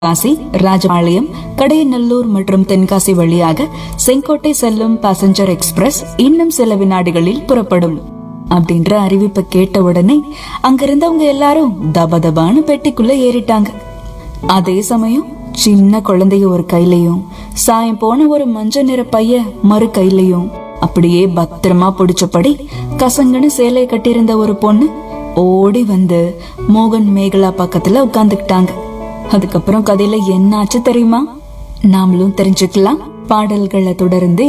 காசி ராஜபாளையம் கடையநல்லூர் மற்றும் தென்காசி வழியாக செங்கோட்டை செல்லும் பாசஞ்சர் எக்ஸ்பிரஸ் இன்னும் சில வினாடிகளில் புறப்படும் அப்படின்ற அறிவிப்பை கேட்ட உடனே அங்கிருந்தவங்க எல்லாரும் தபதபான்னு பெட்டிக்குள்ள ஏறிட்டாங்க அதே சமயம் சின்ன குழந்தைய ஒரு கையிலையும் சாயம் போன ஒரு மஞ்சள் நிற பைய மறு கையிலையும் அப்படியே பத்திரமா பிடிச்சபடி கசங்கன்னு சேலையை கட்டியிருந்த ஒரு பொண்ணு ஓடி வந்து மோகன் மேகலா பக்கத்துல உட்கார்ந்துக்கிட்டாங்க அதுக்கப்புறம் கதையில என்ன ஆச்சு தெரியுமா நாமளும் தெரிஞ்சுக்கலாம் பாடல்களை தொடர்ந்து